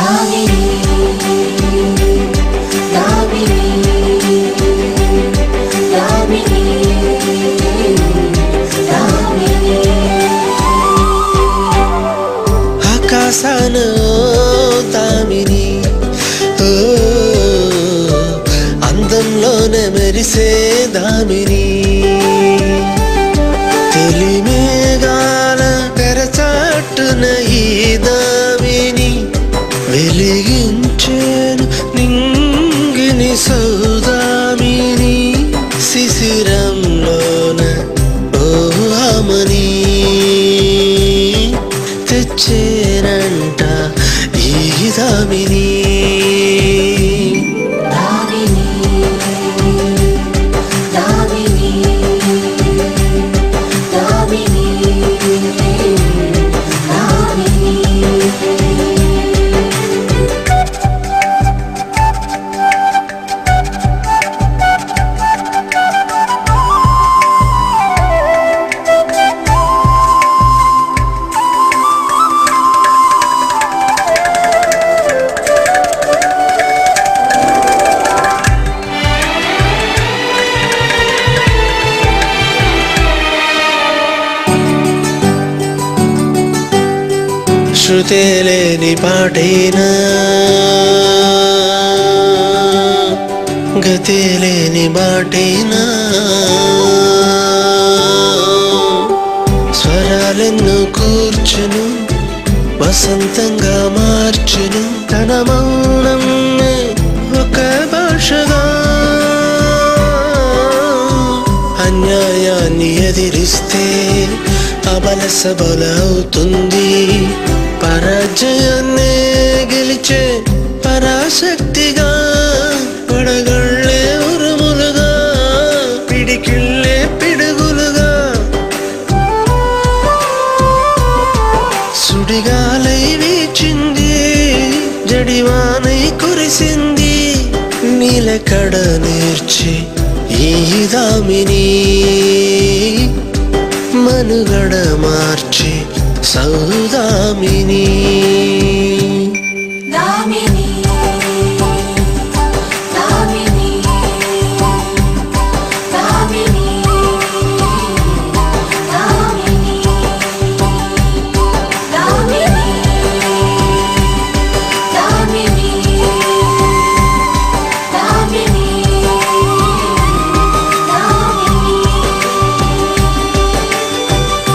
దామిని దామిని దామిని దామిని ఆకాశాన తామిని ఓ, అందంలోనే మెరిసే దామిని తెలిమేగాల తెరచాటున ఈ దామిని వెలిగించేను నింగిని సౌదామిని శిశిరంలోన ఓ ఆమని తెచ్చేనంట ఈ దామిని దామిని దామిని దామిని దామిని శృతే లేని పాటైనా గతే లేని బాటైనా స్వరాలెన్ను కూర్చును వసంతంగా మార్చును తన మౌనమే ఒక భాషగా అన్యాయాన్ని ఎదిరిస్తే అబల సబల అవుతుంది పరాజయాన్నే గెలిచే పరాశక్తిగా పడగళ్ళే ఉరుములుగా పిడికిళ్ళే పిడుగులుగా సుడిగాలై వీచింది జడివానై కురిసింది నీలకడ నేర్చి ఈ దామిని మనుగడ మార్చి సౌదామిని దామిని దామిని దామిని దామిని దామిని దామిని దామిని దామిని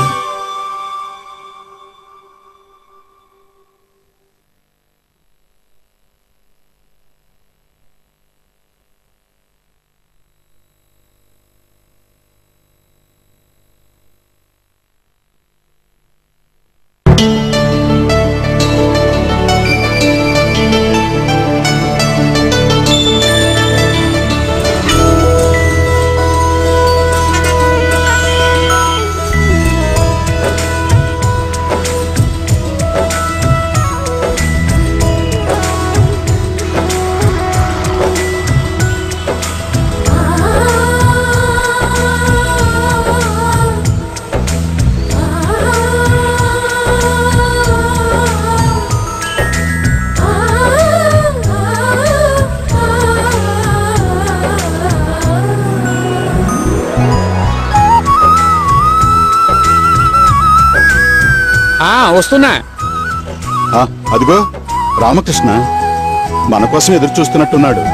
ఆ వస్తున్నా ఆ, అదిగో రామకృష్ణ మన కోసం ఎదురు చూస్తున్నట్టున్నాడు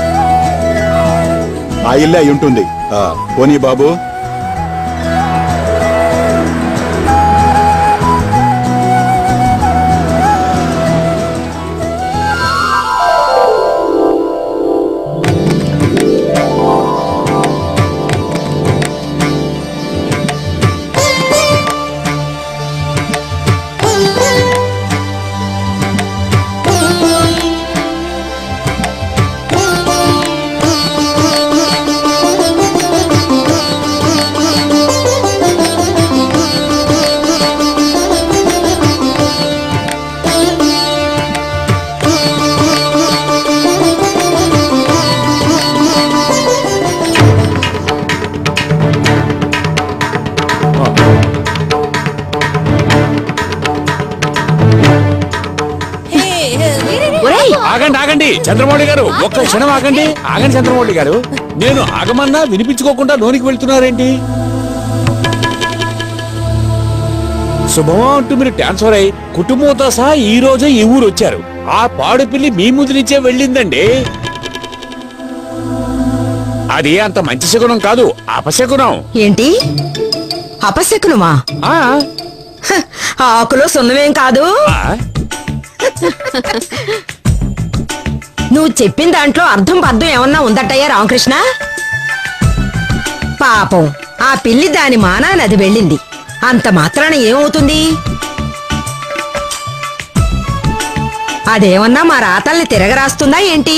ఆ ఇల్లే అయి ఉంటుంది ఆ, పోనీ బాబు Thank you. ఒరేయ్ ఆగండి ఆగండి చంద్రమౌళి గారు ఒక్క క్షణం ఆగండి ఆగండి చంద్రమౌళి గారు నేను ఆగమన్నా వినిపించుకోకుండా లోనికి వెళ్తున్నారేంటి శుభమా అంటూ మీరు ట్రాన్స్ఫర్ అయి కుటుంబంతో సహా ఈ రోజే ఈ ఊరు వచ్చారు ఆ పాడు పిల్లి మీ ముందు నుంచే వెళ్ళిందండి అది అంత మంచి శకునం కాదు అపశకునం ఏంటి అపశకునమా ఆ హ, ఆకులో సున్నమేం కాదు ఆ, నువ్వు చెప్పిన దాంట్లో అర్థం పర్థం ఏమన్నా ఉందట్టయ్యా రామకృష్ణ పాపం ఆ పిల్లి దాని మానాన్ని అది వెళ్ళింది అంత మాత్రాన ఏమవుతుంది అదేమన్నా మా రాతల్ని తిరగరాస్తుందా ఏంటి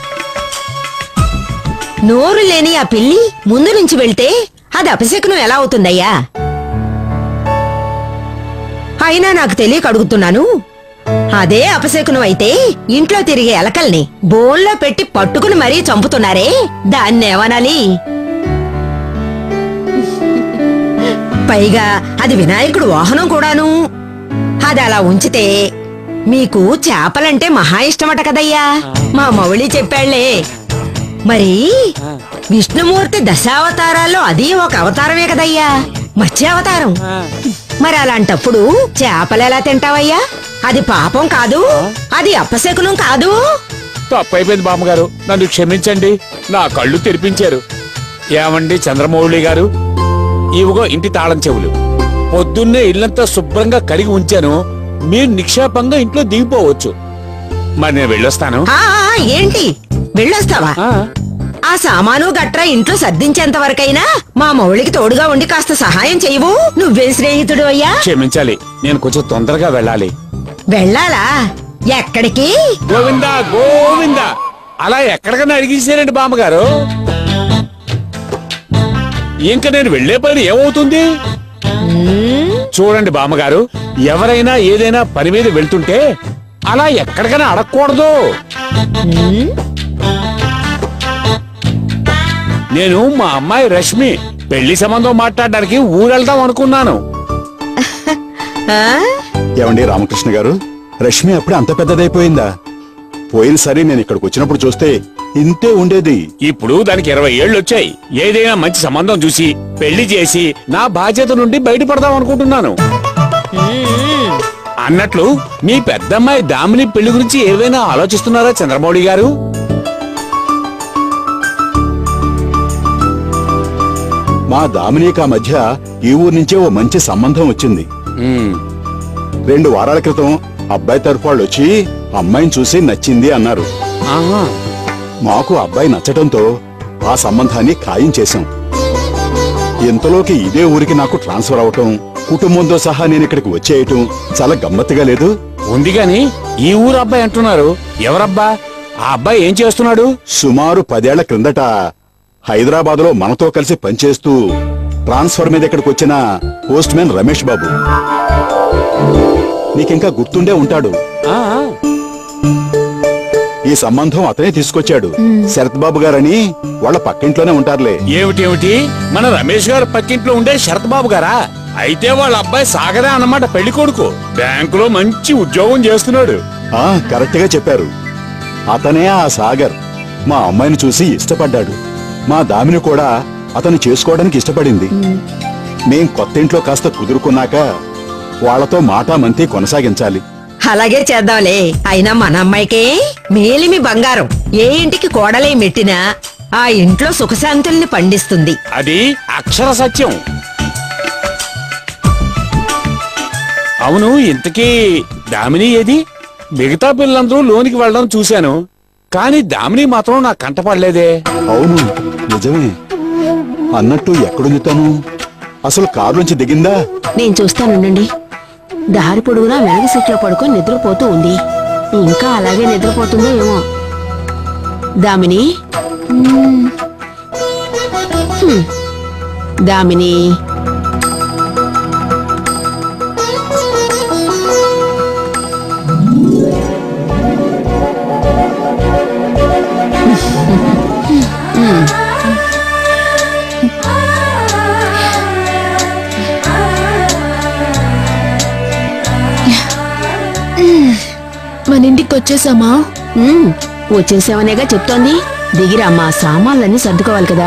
నోరు లేని ఆ పిల్లి ముందు నుంచి వెళ్తే అది అపశకునం ఎలా అవుతుందయ్యా అయినా నాకు తెలియక అడుగుతున్నాను అదే అపశకునం అయితే ఇంట్లో తిరిగే ఎలకల్ని బోన్లో పెట్టి పట్టుకుని మరీ చంపుతున్నారే దాన్నేమనాలి పైగా అది వినాయకుడు వాహనం కూడాను అది అలా ఉంచితే మీకు చేపలంటే మహా ఇష్టమట కదయ్యా మా మౌళి చెప్పాళ్లే మరి విష్ణుమూర్తి దశావతారాల్లో అది ఒక అవతారమే కదయ్యా మత్స్యావతారం మరి అలాంటప్పుడు చేపలు ఎలా తింటావయ్యా అది పాపం కాదు అది అపశకునం కాదు తప్పైపోయింది బామ్మగారు నన్ను క్షమించండి నా కళ్ళు తెరిపించారు ఏమండి చంద్రమౌళి గారు ఇవిగో ఇంటి తాళం చెవులు పొద్దున్నే ఇల్లంతా శుభ్రంగా కడిగి ఉంచాను మీరు నిక్షేపంగా ఇంట్లో దిగిపోవచ్చు మరి నేను వెళ్ళొస్తాను ఆ ఆ, ఏంటి వెళ్ళొస్తావా ఆ, ఆ సామాను గట్రా ఇంట్లో సర్దించేంత వరకైనా మా మౌళికి తోడుగా ఉండి కాస్త సహాయం చేయవు నువ్వేం స్నేహితుడు అయ్యా క్షమించాలి నేను కొంచెం తొందరగా వెళ్ళాలి వెళ్ళాలా ఎక్కడికి గోవిందా గోవిందా అలా ఎక్కడికైనా అడిగేసారండి బామ్మగారు ఇంకా నేను వెళ్లే పని ఏమవుతుంది ఉమ్, చూడండి బామ్మగారు ఎవరైనా ఏదైనా పని మీద వెళ్తుంటే అలా ఎక్కడికైనా అడగకూడదు ఉమ్, నేను మా అమ్మాయి రష్మి పెళ్లి సంబంధం మాట్లాడడానికి ఊరెళ్దాం అనుకున్నాను ఆ? ఏమండి రామకృష్ణ గారు రష్మి అప్పుడే అంత పెద్దదైపోయిందా పోయినసారి నేను ఇక్కడికి వచ్చినప్పుడు చూస్తే ఇంతే ఉండేది ఇప్పుడు దానికి ఇరవై ఏళ్ళు వచ్చాయి ఏదైనా మంచి సంబంధం చూసి పెళ్లి చేసి నా బాధ్యత నుండి బయటపడదాం అనుకుంటున్నాను ఉమ్, అన్నట్లు మీ పెద్దమ్మాయి దామిని పెళ్లి గురించి ఏవైనా ఆలోచిస్తున్నారా చంద్రమౌళి గారు మా దామినీకా మధ్య ఈ ఊరు నుంచే ఓ మంచి సంబంధం వచ్చింది ఉమ్, రెండు వారాల క్రితం అబ్బాయి తరఫు వాళ్ళు వచ్చి అమ్మాయిని చూసి నచ్చింది అన్నారు ఆహా. మాకు అబ్బాయి నచ్చటంతో ఆ సంబంధాన్ని ఖాయం చేశాం ఇంతలోకి ఇదే ఊరికి నాకు ట్రాన్స్ఫర్ అవటం కుటుంబంతో సహా నేను ఇక్కడికి వచ్చేయటం చాలా గమ్మత్తుగా లేదు ఉంది గాని ఈ ఊరు అబ్బాయి అంటున్నారు ఎవరబ్బా ఆ అబ్బాయి ఏం చేస్తున్నాడు సుమారు పదేళ్ల క్రిందట హైదరాబాద్ లో మనతో కలిసి పనిచేస్తూ ట్రాన్స్ఫర్ మీద ఇక్కడికి వచ్చిన పోస్ట్ మ్యాన్ రమేష్ బాబు నీకింకా గుర్తుండే ఉంటాడు ఆ, ఆ. ఈ సంబంధం అతనే తీసుకొచ్చాడు శరత్ బాబు గారని వాళ్ళ పక్కింట్లోనే ఉంటారులే ఏమిటేమిటి మన రమేష్ గారు పక్కింట్లో ఉండే శరత్ బాబు గారా అయితే వాళ్ళ అబ్బాయి సాగరే అన్నమాట పెళ్లి కొడుకు బ్యాంకులో మంచి ఉద్యోగం చేస్తున్నాడు ఆ కరెక్ట్ గా చెప్పారు అతనే ఆ సాగర్ మా అమ్మాయిని చూసి ఇష్టపడ్డాడు మా దామిని కూడా అతను చేసుకోవడానికి ఇష్టపడింది మేం కొత్త ఇంట్లో కాస్త కుదురుకున్నాక వాళ్ళతో మాటామంతి కొనసాగించాలి అలాగే చేద్దాంలే అయినా మన అమ్మాయికే మేలిమి బంగారం ఏ ఇంటికి కోడలే మెట్టినా ఆ ఇంట్లో సుఖశాంతుల్ని పండిస్తుంది అది అక్షర సత్యం అవును ఇంతకీ దామిని ఏది మిగతా పిల్లలందరూ లోనికి వెళ్ళడం చూశాను కానీ దామిని మాత్రం నా కంటపడలేదే అవును నిజమే అన్నట్టు ఎక్కడుంది తను అసలు కారులోంచి దిగిందా నేను చూస్తానుండండి దారి పొడుగునా వెనక సీట్లో పడుకొని నిద్రపోతూ ఉంది ఇంకా అలాగే నిద్రపోతుందో ఏమో దామిని హ్మ్. దామిని మన ఇంటికి వచ్చేసామా ఉమ్, వచ్చేసావనేగా చెప్తోంది దిగిరమ్మా సామాన్లన్నీ సర్దుకోవాలి కదా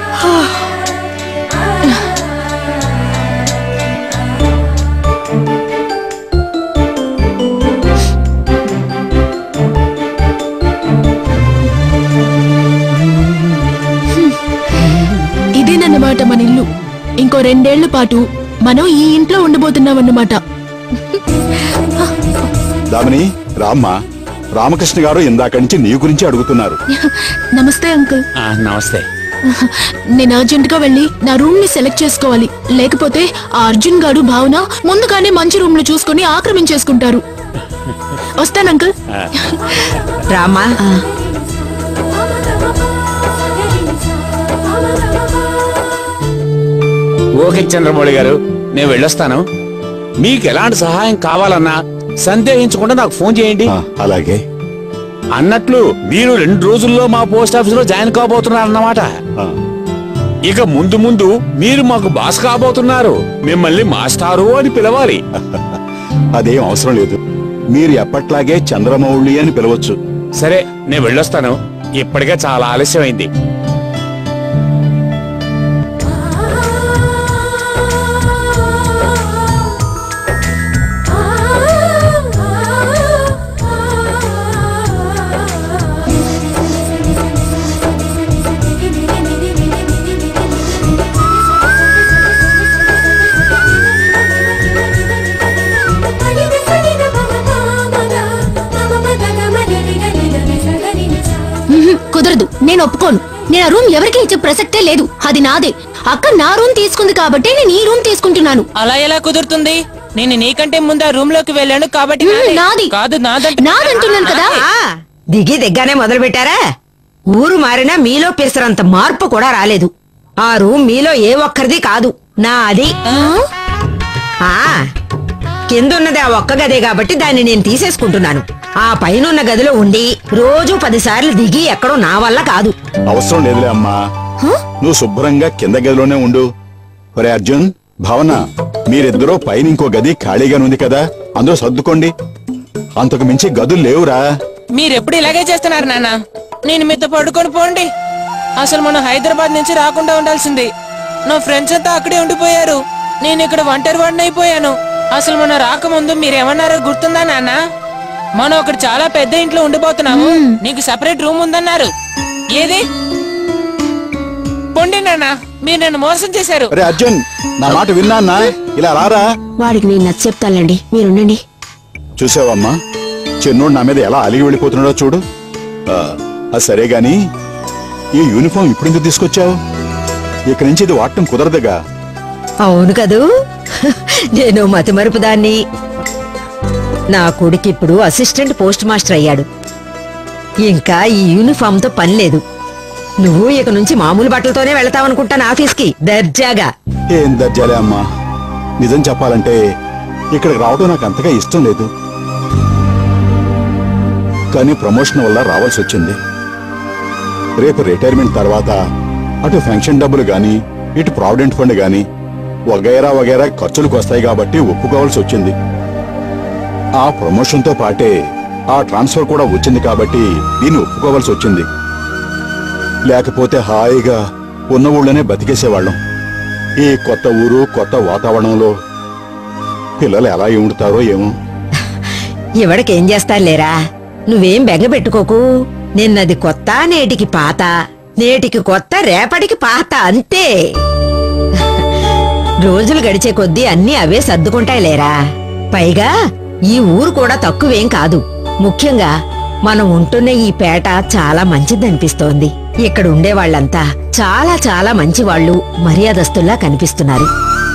ఇదేనన్నమాట మన ఇల్లు ఇంకో రెండేళ్ల పాటు మనం ఈ ఇంట్లో ఉండబోతున్నామన్నమాట దామిని రామ్మా రామకృష్ణ గారు ఇందాక నుంచి నీ గురించి అడుగుతున్నారు నమస్తే అంకుల్ ఆ, నమస్తే నేను అర్జెంట్ గా వెళ్ళి నా రూమ్ ని సెలెక్ట్ చేసుకోవాలి లేకపోతే ఆ అర్జున్ గారు భావన ముందుగానే మంచి రూమ్ లు చూసుకుని ఆక్రమించేసుకుంటారు వస్తాను అంకుల్ రామా ఓకే చంద్రమౌళి గారు నేను వెళ్ళొస్తాను మీకు ఎలాంటి సహాయం కావాలన్నా సందేహించకుండా నాకు ఫోన్ చేయండి ఆ, అలాగే అన్నట్లు మీరు రెండు రోజుల్లో మా పోస్ట్ ఆఫీస్ లో జాయిన్ కాబోతున్నారన్నమాట ఆ, ఇక ముందు ముందు మీరు మాకు బాస్ కాబోతున్నారు మిమ్మల్ని మాస్టారు అని పిలవాలి అదేం అవసరం లేదు మీరు ఎప్పట్లాగే చంద్రమౌళి అని పిలవచ్చు సరే నేను వెళ్ళొస్తాను ఇప్పటికే చాలా ఆలస్యమైంది మ్హూ, కుదరదు నేను ఒప్పుకోను నేను ఆ రూమ్ ఎవరికి ఇచ్చే ప్రసక్తే లేదు అది నాదే అక్క నా రూమ్ తీసుకుంది కాబట్టి నేను ఈ రూమ్ తీసుకుంటున్నాను అలా ఎలా కుదురుతుంది నేను నీకంటే ముందు ఆ రూమ్ లోకి వెళ్ళాను కాబట్టి మ్మ్, నాదే. నాది. కాదు నాదంటే నాదంటున్నాను కదా ఆ, దిగి దిగ్గానే మొదలు పెట్టారా ఊరు మారినా మీలో పిసరంత మార్పు కూడా రాలేదు ఆ రూమ్ మీలో ఏ ఒక్కరిది కాదు నా అది ఆ కిందున్నది ఆ ఒక్క గదే కాబట్టి దాన్ని నేను తీసేసుకుంటున్నాను ఆ పైనున్న గదిలో ఉండి రోజు పదిసార్లు దిగి ఎక్కడో నా వల్ల కాదు అవసరం లేదులే అమ్మా నువ్వు శుభ్రంగా కింద గదిలోనే ఉండు ఒరే అర్జున్ భావన మీరిద్దరూ పైన ఇంకో గది ఖాళీగా ఉంది కదా అందులో సర్దుకోండి అంతకు మించి గదులు లేవురా మీరెప్పుడు ఇలాగే చేస్తున్నారు నాన్న నేను మీతో పడుకొని పోండి అసలు మనం హైదరాబాద్ నుంచి రాకుండా ఉండాల్సింది నా ఫ్రెండ్స్ అంతా అక్కడే ఉండిపోయారు నేను ఇక్కడ ఒంటరి వాడిని అయిపోయాను అసలు మనం రాకముందు మీరేమన్నారో గుర్తుందా నాన్న మనం అక్కడ చాలా పెద్ద ఇంట్లో ఉండిపోతున్నాము నీకు సెపరేట్ రూమ్ ఉందన్నారు ఏది పొండి నాన్న మీరు నన్ను మోసం చేశారు ఒరే అర్జున్ నా మాట విన్నానా ఇలా రారా వాడికి నేను నచ్చ చెప్తానులేండి మీరుండండి చూసావమ్మా చిన్నోడు నా మీద ఎలా అలిగి వెళ్ళిపోతున్నాడో చూడు ఆ, అది సరే గాని ఈ యూనిఫామ్ ఇప్పుడు ఎందుకు తీసుకొచ్చావు ఇక్కడి నుంచి ఇది వాడటం కుదరదుగా అవును కదూ నేను మతిమరుపు దాన్ని నా కొడుకిప్పుడు అసిస్టెంట్ పోస్ట్ మాస్టర్ అయ్యాడు ఇంకా ఈ యూనిఫామ్ తో పని లేదు నువ్వు ఇక నుంచి మామూలు బట్టలతోనే వెళతావనుకుంటాను ఆఫీస్కి దర్జాగా ఏం దర్జాలే అమ్మా నిజం చెప్పాలంటే ఇక్కడికి రావడం నాకు అంతగా ఇష్టం లేదు కానీ ప్రమోషన్ వల్ల రావాల్సి వచ్చింది రేపు రిటైర్మెంట్ తర్వాత అటు పెన్షన్ డబ్బులు గాని ఇటు ప్రావిడెంట్ ఫండ్ గాని వగైరా వగైరా ఖర్చులకు వస్తాయి కాబట్టి ఒప్పుకోవాల్సి వచ్చింది ఆ ప్రమోషన్తో పాటే ఆ ట్రాన్స్ఫర్ కూడా వచ్చింది కాబట్టి దీన్ని ఒప్పుకోవాల్సి వచ్చింది లేకపోతే హాయిగా ఉన్న ఊళ్ళోనే బతికేసేవాళ్ళం ఈ కొత్త ఊరు కొత్త వాతావరణంలో పిల్లలు ఎలా ఉండుతారో ఏమో ఇవడికేం చేస్తారులేరా నువ్వేం బెంగ పెట్టుకోకు నిన్నది కొత్త నేటికి పాత నేటికి కొత్త రేపటికి పాత అంతే రోజులు గడిచే కొద్దీ అన్నీ అవే సర్దుకుంటాయి లేరా పైగా ఈ ఊరు కూడా తక్కువేం కాదు ముఖ్యంగా మనం ఉంటున్న ఈ పేట చాలా మంచిదనిపిస్తోంది ఇక్కడ ఉండే వాళ్ళంతా చాలా చాలా మంచి వాళ్ళు మర్యాదస్తుల్లా కనిపిస్తున్నారు